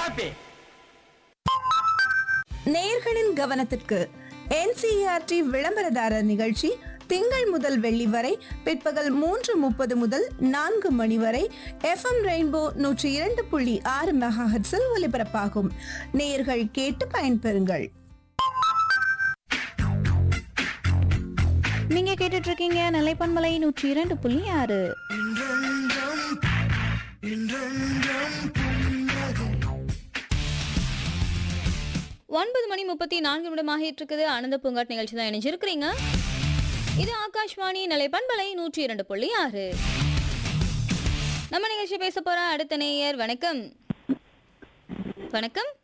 copy நேயர்களின் கவனத்திற்கு NCERT விளம்பரதாரர் நிகழ்ச்சி திங்கள் முதல் வெள்ளி வரை பிற்பகல் மூன்று முப்பது முதல் நான்கு மணி வரை எஃப்எம் ரெயின்போ நூற்றி இரண்டு புள்ளி ஆறு மெகாஹெட்ஸில் ஒலிபரப்பாகும் நேயர்கள் கேட்டு பயன்பெறுங்கள் நீங்க கேட்டுட்டு இருக்கீங்க நிலைப்பன்மலை நூற்றி இரண்டு புள்ளி ஆறு ஒன்பது மணி முப்பத்தி நான்கு நிமிடமாக இருக்குது ஆனந்த பூங்காட் நிகழ்ச்சி தான் இணைஞ்சிருக்கிறீங்க இது ஆகாஷ்வாணி நிலைப்பன்மலை நூற்றி இரண்டு புள்ளி ஆறு நம்ம நிகழ்ச்சி பேச போற அடுத்த நேயர் வணக்கம் வணக்கம்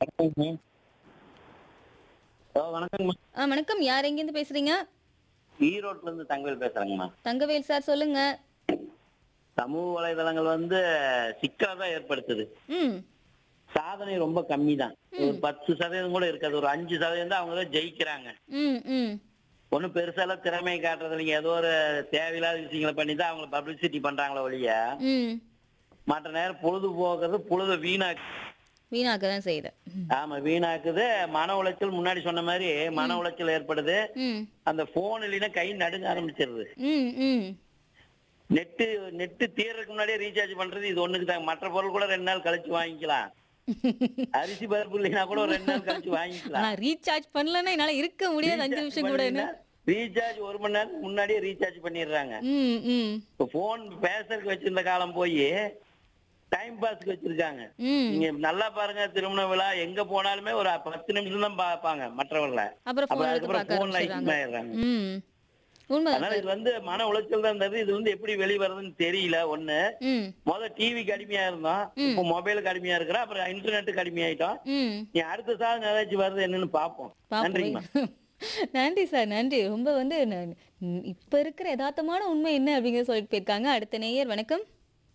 ஹலோ வணக்கங்கம்மா ஆ, வணக்கம் யார் எங்கேருந்து பேசுறீங்க ஈரோட்ல இருந்து தங்கவேல் பேசுறேங்கம்மா தங்கவேல் சார் சொல்லுங்க சமூக வலைதளங்கள் வந்து சிக்கலை தான் ஏற்படுத்துது ம் சாதனை ரொம்ப கம்மி தான் ஒரு பத்து சதவீதம் கூட இருக்காது ஒரு அஞ்சு சதவீதம் தான் அவங்க தான் ஜெயிக்கிறாங்க ம் ம் ஒன்றும் பெருசாலாம் திறமை காட்டுறது இல்லைங்க ஏதோ ஒரு தேவையில்லாத விஷயங்களை பண்ணி தான் அவங்க பப்ளிசிட்டி பண்றாங்களே ஒழிய ம் மற்ற நேரம் பொழுது போகிறது பொழுது வீணாக்கு வீணாக்க தான் செய்யுது ஆமா வீணாக்குது மன உளைச்சல் முன்னாடி சொன்ன மாதிரி மன உளைச்சல் ஏற்படுது ம் அந்த போன் இல்லைன்னா கை நடுங்க ஆரம்பிச்சிருது ம் ம் நெட்டு நெட்டு தீர்றதுக்கு முன்னாடியே ரீசார்ஜ் பண்றது இது ஒண்ணுக்கு தான் மற்ற பொருள் கூட ரெண்டு நாள் கழிச்சு வாங்கிக்கலாம் அரிசி பருப்பு இல்லைன்னா கூட ஒரு ரெண்டு நாள் கழிச்சு வாங்கிக்கலாம் ஆனா ரீசார்ஜ் பண்ணலன்னா என்னால இருக்க முடியாது அஞ்சு நிமிஷம் கூட என்ன ரீசார்ஜ் ஒரு மணி நேரத்துக்கு முன்னாடியே ரீசார்ஜ் பண்ணிடுறாங்க ம் ம் இப்போ போன் பேசுறதுக்கு வச்சிருந்த காலம் போய் டைம் பாஸ்க்கு வச்சிருக்காங்க ம் நீங்க நல்லா பாருங்க திருமண விழா எங்க போனாலுமே ஒரு பத்து நிமிஷம் தான் பார்ப்பாங்க மற்றவங்கள அப்புறம் அப்புறம் போன் எடுத்து அதுக்கப்புறம் பார்க்க போன்ல ஆரம்பிச்சிடுறாங்க ஆயிடுறாங்க ம் உண்மைதான் அதனால சார் இது வந்து மன உளைச்சல் தான் இருந்தது இது வந்து எப்படி வெளிவருதுன்னு தெரியல ஒண்ணு ம் முத டிவிக்கு அடிமையா இருந்தோம் இப்போ மொபைலுக்கு அடிமையா இருக்கிறோம் அப்புறம் இன்டர்நெட்டுக்கு அடிமையாயிட்டோம் ம் நீ அடுத்த சாதனை ஏதாச்சும் வருது என்னன்னு பாப்போம் நன்றிங்கம்மா பாப்போம் நன்றி சார் நன்றி ரொம்ப வந்து ந- ம், இப்ப இருக்கிற யதார்த்தமான உண்மை என்ன அப்படிங்கறத சொல்லிட்டு போயிருக்காங்க அடுத்த நேயர் வணக்கம்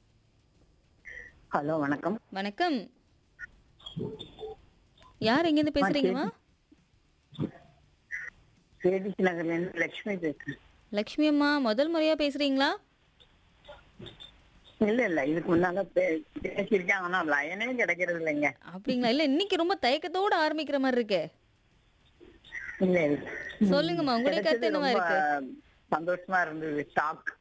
ஹலோ வணக்கம் வணக்கம் யார் எங்கேருந்து பேசுறீங்கம்மா கேடிசி நகர்ல இருந்து லட்சுமி பேசுறேன் லக்ஷ்மி அம்மா முதல் முறையா பேசுறீங்களா இல்ல இல்ல இதுக்கு முன்னால பே- பேசியிருக்கேன் ஆனா லயனே கிடைக்கிறது இல்லைங்க அப்படிங்களா இல்ல இன்னைக்கு ரொம்ப தயக்கத்தோட ஆரம்பிக்கிற மாதிரி இருக்கு இல்ல இல்ல சொல்லுங்கம்மா உங்களுடைய கருத்து கிடைச்சது என்னவா ரொம்ப இருக்கு சந்தோஷமா இருந்தது ஷாக்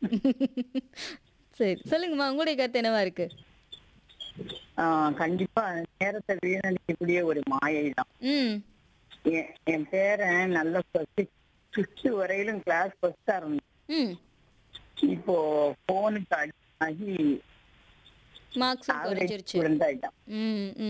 சரி சொல்லுங்கம்மா உங்களுடைய கருத்து என்னவா இருக்கு கண்டிப்பா நேரத்தை வீணடிக்கக்கூடிய ஒரு மாயை தான் ம் என் என் பேரன் நல்ல சிக்ஸ்த் வரையிலும் கிளாஸ் ஃபர்ஸ்டா இருந்தான் ம் இப்போ போனுக்கு ஆகி மார்க்ஸும் ஆவரேஜ் குறைஞ்சிருச்சு ஸ்டூடெண்ட் ஆயிட்டான் ம் ம்